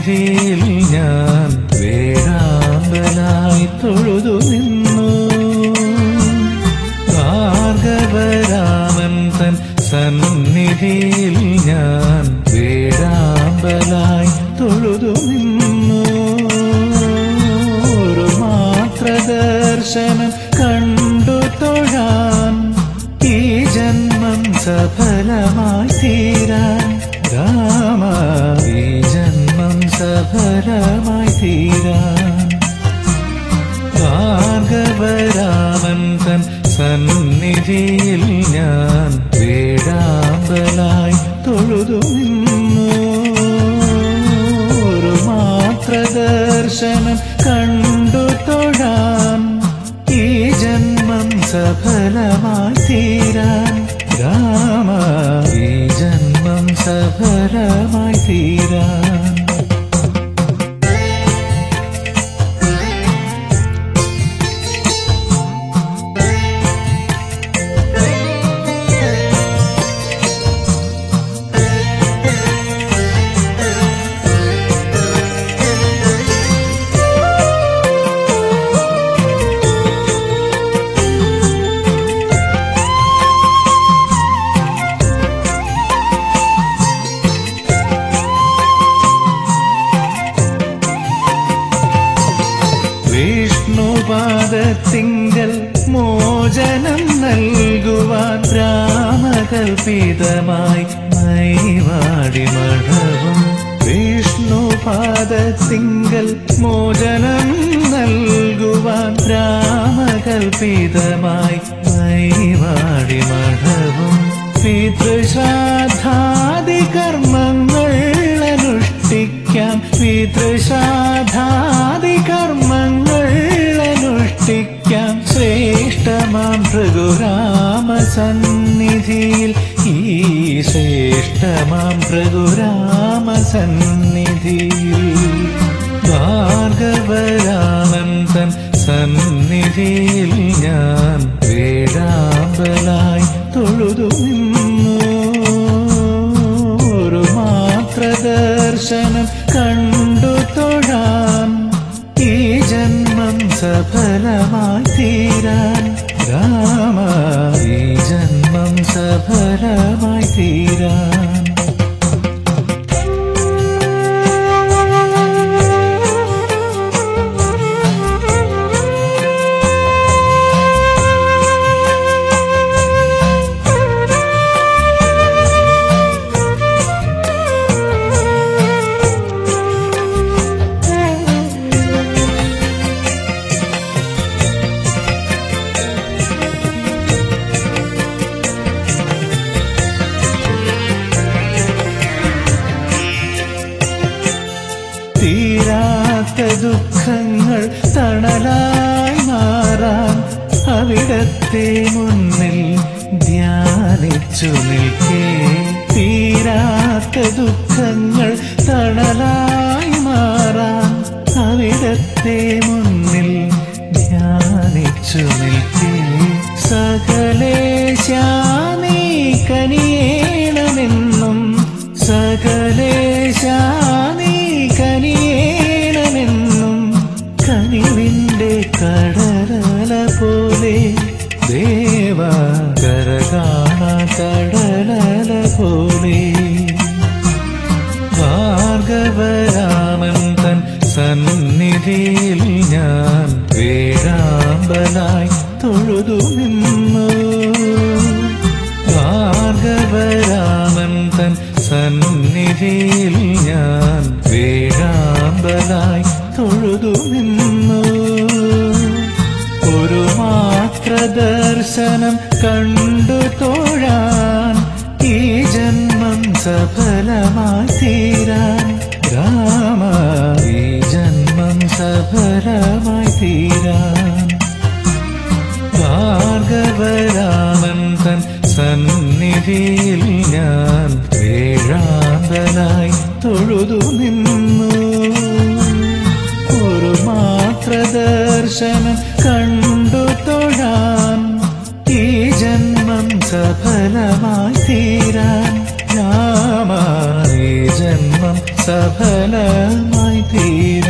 സന്നിധിയിൽ ഞാൻ വേഴാമ്പലായി തൊഴുതു നിന്നു ഭാർഗവരാമൻ തൻ സന്നിധിയിൽ ഞാൻ വേഴാമ്പലായി തൊഴുതു നിന്നു ഒരു മാത്ര ദർശനം കണ്ടു തൊഴാൻ ഈ ജന്മം സഫലമായി തീരാൻ രാമ ഈ ജന്മം സഫലമായി തീരാൻ ഭാർഗവരാമൻ തൻ സന്നിധിയിൽ ഞാൻ വേഴാമ്പലായി തൊഴുതു നിന്നു ഒരു മാത്ര ദർശനം കണ്ടു തൊഴാൻ ഈ ജന്മം സഫലമായി തീരാൻ രാമ ഈ ജന്മം സഫലമായി തീരാൻ വിഷ്ണുപാദത്തിങ്കൽ മോചനം നൽകുവാൻ രാമകൽപിതമായി മൈവാടി മഠവും വിഷ്ണുപാദത്തിങ്കൽ മോചനം നൽകുവാൻ രാമകൽപിതമായി മൈവാടി മഠവും പിതൃശ്രാദ്ധാദി കർമ്മങ്ങൾ അനുഷ്ഠിക്കാം പിതൃശ്രാദ്ധാദി കർമ്മങ്ങൾ അനുഷ്ഠിക്കാം ശ്രേഷ്ഠമാം ഭൃഗുരാമ സന്നിധിയിൽ ഈ ശ്രേഷ്ഠമാം ഭൃഗുരാമ സന്നിധിയിൽ ഭാർഗവരാമൻ തൻ സന്നിധിയിൽ ഞാൻ വേഴാമ്പലായി തൊഴുതു നിന്നു ഒരു മാത്ര ദർശനം കണ്ടു തൊഴാൻ ഈ ജന്മം സഫലമായി തീരാൻ രാമ ഈ ജന്മം സഫലമായി തീരാൻ തീരാത്ത ദുഃഖങ്ങൾ തണലായി മാറാൻ അവിടത്തെ മുന്നിൽ ധ്യാനിച്ചു നിൽക്കേ തീരാത്ത ദുഃഖങ്ങൾ തണലായി മാറാൻ അവിടത്തെ മുന്നിൽ ധ്യാനിച്ചു നിൽക്കേ സകലേശാനീ കനിയേണമെന്നും സകലേശാനീ കനിയേണമെന്നും കനിവിന്റെ കടലല പോലെ ദേവ കരകാണ കടലല പോലെ ഭാർഗവരാമൻ തൻ സന്നിധിയിൽ ഞാൻ വേഴാമ്പലായി തൊഴുതു നിന്നു ഭാർഗവരാമൻ തൻ സന്നിധിയിൽ ഞാൻ വേഴാമ്പലായി തൊഴുതു നിന്നു ഒരു മാത്ര ദർശനം കണ്ടു തോഴാൻ ഈ ജന്മം സഫലമായി തീരാൻ രാമ ഈ ജന്മം സഫലമായി തീരാൻ ഭാർഗവരാമൻ തൻ സന്നിധിയിൽ ഞാൻ വേഴാന്തനായി തൊഴുതു നിന്നു ഒരു മാത്ര ദർശനം കണ്ടു തൊഴാൻ ഈ ജന്മം സഫലമായി തീരാൻ രാമ ഈ ജന്മം സഫലമായി തീരും